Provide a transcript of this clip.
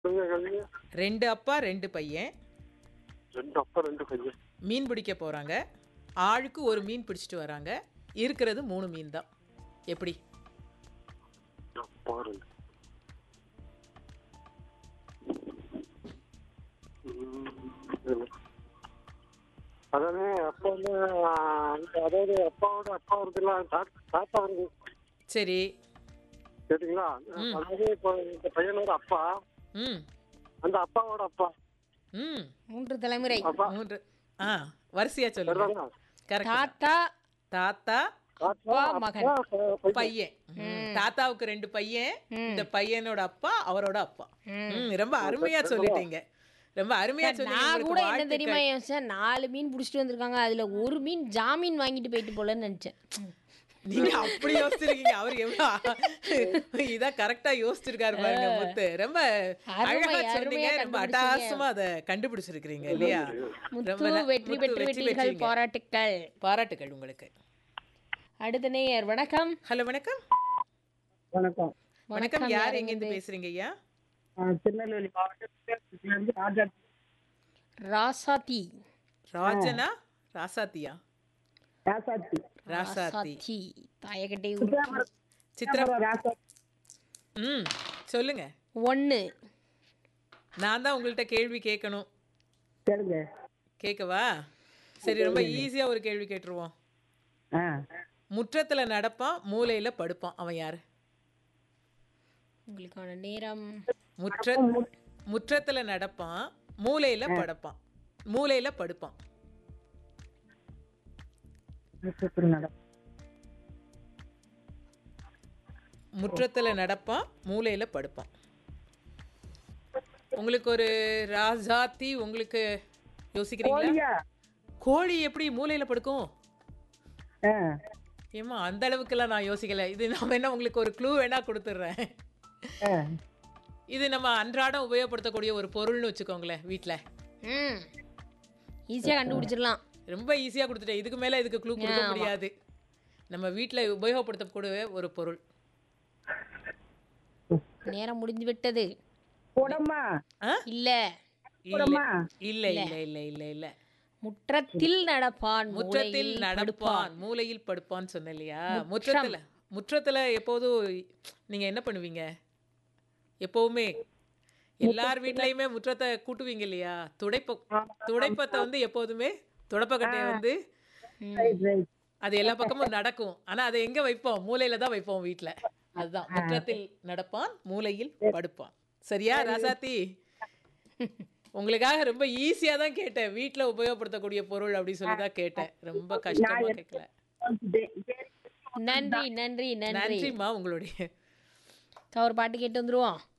சொல்லுங்க கேளுங்க. ரெண்டு அப்பா ரெண்டு பையன் ரெண்டு அப்பா ரெண்டு பையன் மீன் பிடிக்க போகிறாங்க ஆளுக்கு ஒரு மீன் பிடிச்சிட்டு வராங்க இருக்கிறது மூணு மீன் தான் எப்படி அப்பா ரெண்டு ம், அதாவது அப்பா வந்து ஆ, அதாவது அப்பாவோட அப்பா இருக்குல்ல தாத்தா தாத்தா வருது சரி கேட்டீங்களா அதாவது இப்போ இந்த பையனோட அப்பா ம் அந்த அப்பாவோட அப்பா ம் மூன்று தலைமுறை அப்பா மூன்று ஆ வரிசையா சொல்லுங்க சரிதானா? கரெக்ட் தாத்தா தாத்தா தாத்தா மகன். அப்பா, பையன். பையன் ம், தாத்தாவுக்கு ரெண்டு பையன் இந்த பையனோட அப்பா அவரோட அப்பா ம் ரொம்ப அருமையா சொல்லிட்டீங்க ரொம்ப அருமையா சொன்னீங்க நான் உங்களுக்கு கூட என்ன வாழ்த்துக்கள். தெரியுமா யோசிச்சேன் நாலு மீன் பிடிச்சிட்டு வந்திருக்காங்க அதுல ஒரு மீன் ஜாமீன் வாங்கிட்டு போயிட்டு போலன்னு நினைச்சேன் நீங்க அப்படி யோசிச்சிருக்கீங்க அவர் எவ்வளவு இதா கரெக்டா யோசிச்சிருக்காரு பாருங்க முத்து ரொம்ப அருமை, அழகா சொன்னீங்க அருமையா ரொம்ப கண்டுபிடிச்சீங்க. அட்டகாசமா அதை கண்டுபிடிச்சிருக்கீங்க இல்லையா முத்து ரொம்ப ந- வெற்றி முத்து பெற்று வெற்றி விட்டீர்கள் பெற்றீங்க. பாராட்டுக்கள் பாராட்டுகள் உங்களுக்கு அடுத்த நேயர் வணக்கம் ஹலோ வணக்கம் வணக்கம் வணக்கம் யார் எங்க இருந்து பேசுறீங்க ஐயா ஆ, திருநெல்வேலி மாவட்டத்திலிருந்து ராஜா ராசாத்தி ராஜனா ராசாத்தியா ராசாத்தி ராசாத்தி ராசாத்தி தாயக்கட்டை சித்ரா ராசா ம் சொல்லுங்க ஒன்னு நான் தான் உங்கள்கிட்ட கேள்வி கேட்கணும் கேளுங்க கேட்கவா சரி ரொம்ப ஈஸியா ஒரு கேள்வி கேட்டுருவோம் ஆ முற்றத்துல நடப்பான் மூலையில படுப்பான் அவன் யாரு உங்களுக்கான நேரம் முற்ற முற்றத்துல நடப்பான் மூலையில படுப்பான் மூலையில படுப்பான் நட்சத்திரம் நட முற்றத்துல நடப்பான் மூலையில படுப்பான் உங்களுக்கு ஒரு ராஜாத்தி உங்களுக்கு யோசிக்கிறீங்களா கோழியா கோழி எப்படி மூலையில படுக்கும் ஆ ஏமா அந்த அளவுக்குலாம் நான் யோசிக்கல இது நான் வேணா உங்களுக்கு ஒரு க்ளூ வேணா கொடுத்துட்றேன் ஆ இது நம்ம அன்றாடம் உபயோகப்படுத்தக்கூடிய ஒரு பொருள்னு வச்சுக்கோங்களேன் வீட்டில் ம் ஈஸியா கண்டுபிடிச்சிடலாம் ரொம்ப ஈஸியாக கொடுத்துட்டேன் இதுக்கு மேலே இதுக்கு க்ளூ கொடுக்க முடியாது நம்ம வீட்டில் உபயோகப்படுத்தக்கூடிய ஒரு பொருள் நேரம் முடிந்து விட்டது குடமா ஆ இல்ல இல்லை இல்லை இல்லை இல்லை இல்லை இல்லை முற்றத்தில் நடப்பான் முற்றத்தில் மூலையில் நடப்பான் மூலையில் படுப்பான்னு சொன்னேன் இல்லையா முற்றத்தில் முற்றத்தில் எப்போதும் நீங்கள் என்ன பண்ணுவீங்க எப்போவுமே எல்லார் வீட்லேயுமே முற்றத்தை கூட்டுவீங்க இல்லையா துடைப்ப துடைப்பத்தை வந்து எப்போதுமே துடைப்பக்கட்டையை வந்து ரைட் ரைட் அது எல்லா பக்கமும் நடக்கும் ஆனா அதை எங்க வைப்போம் மூலையில தான் வைப்போம் வீட்ல அதுதான் முற்றத்தில் நடப்பான் மூலையில் படுப்பான் சரியா ராசாத்தி உங்களுக்காக ரொம்ப ஈஸியா தான் கேட்டேன் வீட்ல உபயோகப்படுத்தக்கூடிய பொருள் அப்படி சொல்லி தான் கேட்டேன் ரொம்ப கஷ்டமா கேட்கல நன்றி நன்றி நன்றி நன்றிம்மா உங்களுடைய ஒரு பாட்டு கேட்டு வந்துருவோம்